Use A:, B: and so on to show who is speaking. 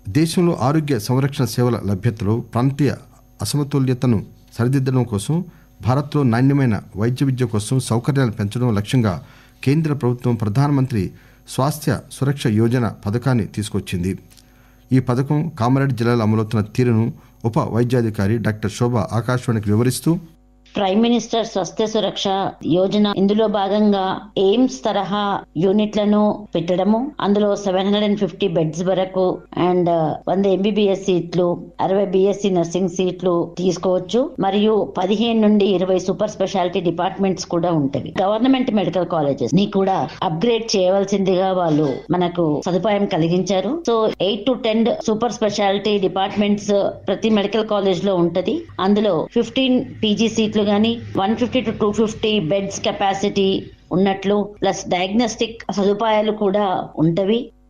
A: దేశంలో ఆరోగ్య సంరక్షణ సేవల లభ్యతలో ప్రాంతీయ అసమతుల్యతను సరిదిద్దడం కోసం భారత్లో నాణ్యమైన వైద్య విద్య కోసం సౌకర్యాలను పెంచడం లక్ష్యంగా కేంద్ర ప్రభుత్వం ప్రధానమంత్రి స్వాస్థ్య సురక్ష యోజన పథకాన్ని తీసుకొచ్చింది ఈ పథకం కామారెడ్డి జిల్లాలో అమలవుతున్న తీరును ఉప వైద్యాధికారి డాక్టర్ శోభ ఆకాశవాణికి వివరిస్తూ
B: ప్రైమ్ మినిస్టర్ స్వస్థ్య సురక్ష యోజన ఇందులో భాగంగా ఎయిమ్స్ తరహా యూనిట్లను పెట్టడము అందులో seven hundred and fifty beds వరకు అండ్ వంద ఎంబీబీఎస్ సీట్లు అరవై బిఎస్సి నర్సింగ్ సీట్లు తీసుకోవచ్చు మరియు పదిహేను నుండి ఇరవై సూపర్ స్పెషాలిటీ డిపార్ట్మెంట్స్ కూడా ఉంటాయి గవర్నమెంట్ మెడికల్ కాలేజెస్ ని కూడా అప్గ్రేడ్ చేయవలసిందిగా వాళ్ళు మనకు సదుపాయం కలిగించారు so eight to ten super speciality departments ప్రతి మెడికల్ కాలేజ్ లో ఉంటది అందులో ఫిఫ్టీన్ పీజీ సీట్లు గాని one fifty to two fifty beds capacity ఉన్నట్లు ప్లస్ డయాగ్నోస్టిక్ సదుపాయాలు కూడా ఉంటవి